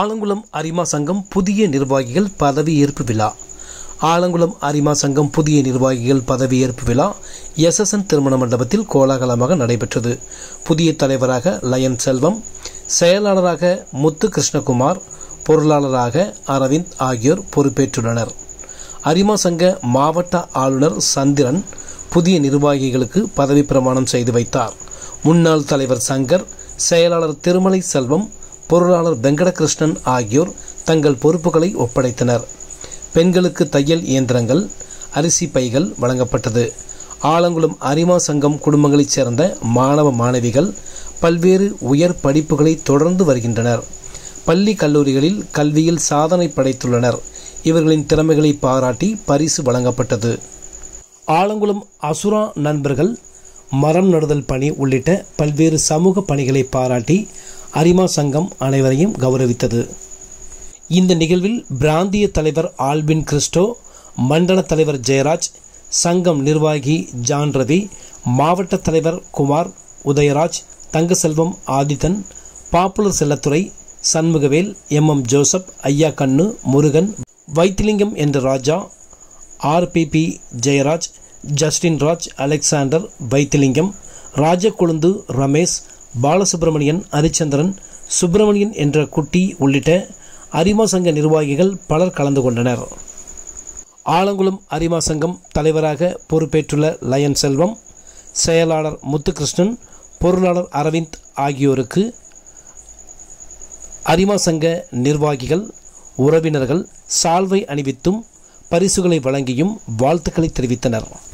ஆலங்குளம் அரிமா சங்கம் புதிய நிர்வாகிகள் பதவியேற்பு விழா ஆலங்குளம் அரிமா சங்கம் புதிய நிர்வாகிகள் பதவியேற்பு விழா எஸ்எஸ்என் திருமண மண்டபத்தில் கோலாகலமாக நடைபெற்றது புதிய தலைவராக லயன் செல்வம் செயலாளராக முத்து கிருஷ்ணகுமார் பொருளாளராக அரவிந்த் ஆகியோர் பொறுப்பேற்றுள்ளனர் அரிமா சங்க மாவட்ட ஆளுநர் சந்திரன் புதிய நிர்வாகிகளுக்கு பதவி பிரமாணம் செய்து வைத்தார் முன்னாள் தலைவர் சங்கர் செயலாளர் திருமலை செல்வம் பொருளாளர் வெங்கடகிருஷ்ணன் ஆகியோர் தங்கள் பொறுப்புகளை ஒப்படைத்தனர் பெண்களுக்கு தையல் இயந்திரங்கள் அரிசி பைகள் வழங்கப்பட்டது ஆலங்குளம் அரிமா சங்கம் குடும்பங்களைச் சேர்ந்த மாணவ மாணவிகள் பல்வேறு உயர் படிப்புகளை தொடர்ந்து வருகின்றனர் பள்ளி கல்லூரிகளில் கல்வியில் சாதனை படைத்துள்ளனர் இவர்களின் திறமைகளை பாராட்டி பரிசு வழங்கப்பட்டது ஆலங்குளம் அசுரா நண்பர்கள் மரம் நடுதல் பணி உள்ளிட்ட பல்வேறு சமூக பணிகளை பாராட்டி அரிமா சங்கம் அனைவரையும் கௌரவித்தது இந்த நிகழ்வில் பிராந்திய தலைவர் ஆல்பின் கிறிஸ்டோ மண்டல தலைவர் ஜெயராஜ் சங்கம் நிர்வாகி ஜான் ரவி மாவட்ட தலைவர் Kumar Udayaraj Thangaselvam Adithan popular Sellathurai Shanmugavel M M Joseph ஐயா கண்ணு முருகன் வைத்திலிங்கம் என்ற Raja RPP Jeyaraj Justin Raj Alexander Vaithilingam Rajakozhundhu Ramesh Balasubramanian Harichandran Subramanian என்ற குட்டி உள்ளிட்ட அரிமா சங்க நிர்வாகிகள் பலர் கலந்து கொண்டனர் ஆலங்குளம் அரிமா சங்கம் தலைவராக பொறுப்பேற்றுள்ள லயன் செல்வம் செயலாளர் முத்துகிருஷ்ணன் பொருளாளர் அரவிந்த் ஆகியோருக்கு அரிமா சங்க நிர்வாகிகள் உறவினர்கள் சால்வை அணிவித்தும் பரிசுகளை வழங்கியும் வாழ்த்துக்களை தெரிவித்தனர்